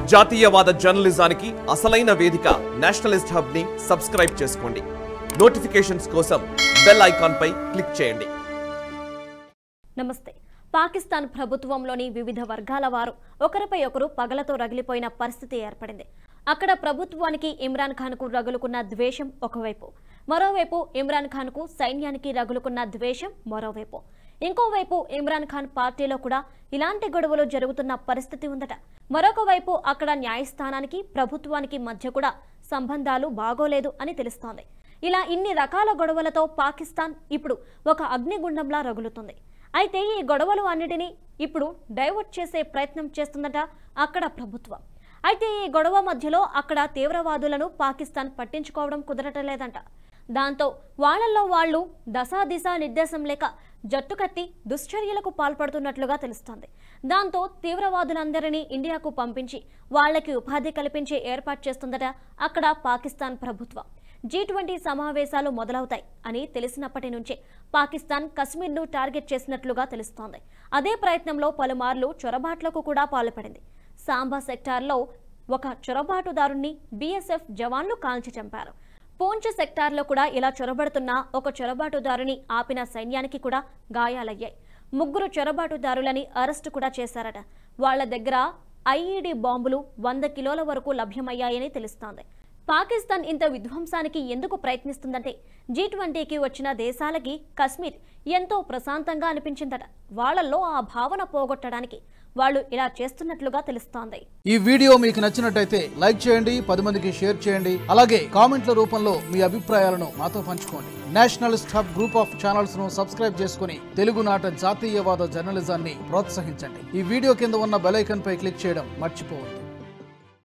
జాతీయవాద జర్నలిజానికి అసలైన వేదిక నేషనలిస్ట్ హబ్ ని సబ్స్క్రైబ్ చేసుకోండి నోటిఫికేషన్స్ కోసం బెల్ ఐకాన్ పై క్లిక్ చేయండి నమస్తే పాకిస్తాన్ ప్రభుత్వంలోని వివిధ వర్గాల వారు ఒకరిపై ఒకరు పగలతో రగిలిపోయిన పరిస్థితి ఏర్పడింది అక్కడ ప్రభుత్వానికి ఇమ్రాన్ ఖాన్కు రగులుకున్న ద్వేషం ఒకవైపు మరోవైపు ఇమ్రాన్ ఖాన్కు సైన్యానికి రగులుకున్న ద్వేషం మరోవైపు ఇంకోవైపు ఇమ్రాన్ ఖాన్ పార్టీలో కూడా ఇలాంటి గొడవలు జరుగుతున్న పరిస్థితి ఉందట మరొక వైపు అక్కడ న్యాయస్థానానికి ప్రభుత్వానికి మధ్య కూడా సంబంధాలు బాగోలేదు అని తెలుస్తోంది ఇలా ఇన్ని రకాల గొడవలతో పాకిస్తాన్ ఇప్పుడు ఒక అగ్నిగుండంలా రగులుతుంది అయితే ఈ గొడవలు అన్నిటినీ ఇప్పుడు డైవర్ట్ చేసే ప్రయత్నం చేస్తుందట అక్కడ ప్రభుత్వం అయితే ఈ గొడవ మధ్యలో అక్కడ తీవ్రవాదులను పాకిస్తాన్ పట్టించుకోవడం కుదరటం లేదంట దాంతో వాళ్ళల్లో వాళ్ళు దశా దిశ నిర్దేశం లేక జట్టు కట్టి దుశ్చర్యలకు పాల్పడుతున్నట్లుగా తెలుస్తోంది దాంతో తీవ్రవాదులందరినీ ఇండియాకు పంపించి వాళ్ళకి ఉపాధి కల్పించే ఏర్పాటు చేస్తుందట అక్కడ పాకిస్తాన్ ప్రభుత్వం జీ ట్వంటీ సమావేశాలు మొదలవుతాయి అని తెలిసినప్పటి నుంచే పాకిస్తాన్ కశ్మీర్ను టార్గెట్ చేసినట్లుగా తెలుస్తోంది అదే ప్రయత్నంలో పలుమార్లు చొరబాట్లకు కూడా పాల్పడింది సాంబా సెక్టార్లో ఒక చొరబాటుదారుణ్ణి బీఎస్ఎఫ్ జవాన్లు కాల్చి చంపారు పూంచ్ సెక్టార్లో కూడా ఇలా చొరబడుతున్న ఒక చొరబాటుదారుని ఆపిన సైన్యానికి కూడా గాయాలయ్యాయి ముగ్గురు చొరబాటుదారులని అరెస్టు కూడా చేశారట వాళ్ళ దగ్గర ఐఈడీ బాంబులు వంద కిలోల వరకు లభ్యమయ్యాయని తెలుస్తోంది పాకిస్తాన్ ఇంత విధ్వంసానికి ఎందుకు ప్రయత్నిస్తుందంటే జీ ట్వంటీకి వచ్చిన దేశాలకి కశ్మీర్ ఎంతో ప్రశాంతంగా అనిపించిందట వాళ్ళల్లో ఆ భావన పోగొట్టడానికి వాళ్ళు ఇలా చేస్తున్నట్లుగా తెలుస్తోంది ఈ వీడియో మీకు నచ్చినట్టయితే లైక్ చేయండి పది మందికి షేర్ చేయండి అలాగే కామెంట్ల రూపంలో మీ అభిప్రాయాలను మాతో పంచుకోండి nationalist hub group of channels ను సబ్స్క్రైబ్ చేసుకుని తెలుగునాట జాతీయవాద జర్నలిజాన్ని ప్రోత్సహించండి ఈ వీడియో కింద ఉన్న బెల్ ఐకాన్ పై క్లిక్ చేయడం మర్చిపోవద్దు